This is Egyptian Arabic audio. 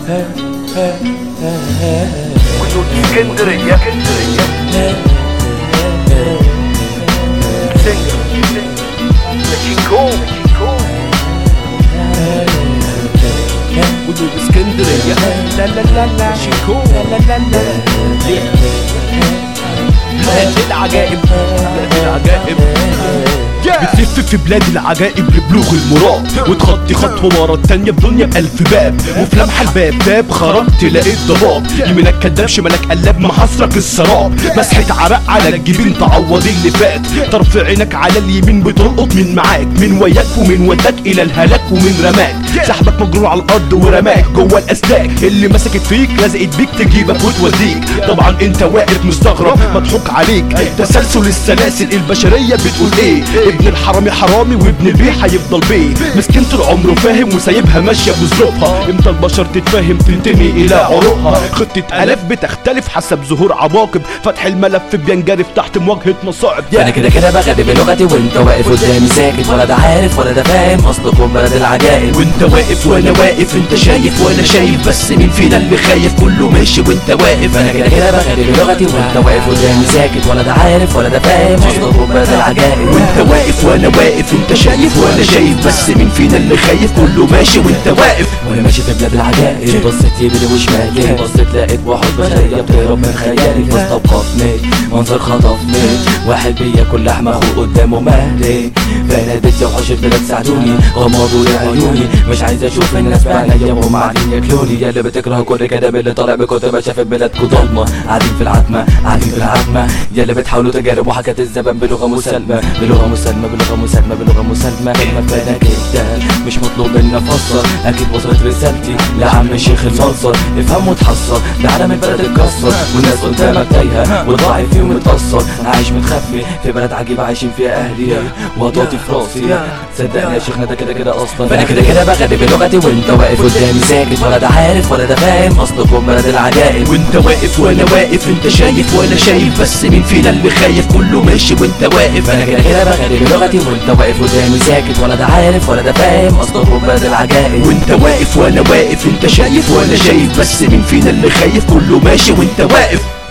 وجود اسكندرية سنجر لكينكو وجود اسكندرية لا لا لا لا شيكو لا لا لا لا بلاد العجائب بلاد العجائب بتلف في بلاد العجائب لبلوغ المراد وتخطي خطوة ورا التانية بدنيا بألف باب وفي لمحة الباب باب خرجت لقيت ضباب يمينك كداب شمالك قلاب محاصرك السراب مسحة عرق على الجبين تعوض اللي فات طرف عينك على اليمين بتلقط من معاك من وياك ومن وداك إلى الهلاك ومن رماك سحبك مجروح على الأرض ورماك جوه الأسلاك اللي مسكت فيك لزقت بيك تجيبك وتوديك طبعا انت واقف مستغرب مضحوك عليك تسلسل السلاسل البشرية بتقول ايه ابن الحرامي حرامي وابن البيه هيفضل بيه مسكين طول عمره فاهم وسايبها ماشية بظروفها امتى البشر تتفاهم تنتمي الى عروقها خطة الاف بتختلف حسب ظهور عواقب فتح الملف بينجرف تحت مواجهة مصاعب انا كده كده بغني بلغتي وانت واقف قدامي ساكت ولا ده عارف ولا ده فاهم اصلكم بلد العجائب وانت واقف وانا واقف انت شايف وانا شايف بس مين فينا اللي خايف كله ماشي وانت واقف انا كده كده بغني بلغتي وانت واقف قدامي ساكت ولا ده عارف ولا ده فاهم اصلكم بلد العجائب وانت واقف وانا واقف انت شايف وانا شايف بس مين فينا اللي خايف كله ماشي وانت واقف وانا ماشي في بلاد العجائب بصيت يميني وشمالي بصيت لقيت واحد بشرية بتهرب من خيالي فاستوقفني منظر خطفني واحد بياكل لحمة اخوه قدامه مهلي فناديت يا وحوش البلاد ساعدوني غمضوا لي عيوني مش عايز اشوف الناس بعينيا وهم قاعدين ياكلوني يا اللي بتكره كل كلام اللي طالع بكتب شاف بلادكوا ضلمة قاعدين في العتمة قاعدين في العتمة يا اللي بتحاولوا تجارب وحكاية الزمن بلغة مسالمة بلغة مسالمة بلغة مسالمة بلغة مسالمة كلمة فانا جدا مش مطلوب مني افسر اكيد وصلت رسالتي لعم الشيخ المنصر افهم وتحصل ده عالم البلد اتكسر والناس قدامك تايهة والضعيف فيهم متأثر عايش متخفي في بلد عجيبة عايشين فيها اهلي وطاطي في راسي صدقني يا شيخنا ده كده كده اصلا فانا كده كده بغني بلغتي وانت واقف قدامي ساكت ولا ده عارف ولا ده فاهم اصلكم بلد العجائب وانت واقف وانا واقف انت شايف وانا شايف بس مين فينا اللي خايف كله ماشي وانت واقف فانا كده كده بغني بلغتي وانت واقف قدامي ساكت ولا ده عارف ولا ده فاهم اصلكم بلد العجائب وانت واقف وانا واقف انت شايف وانا شايف بس مين فينا اللي خايف كله ماشي وانت واقف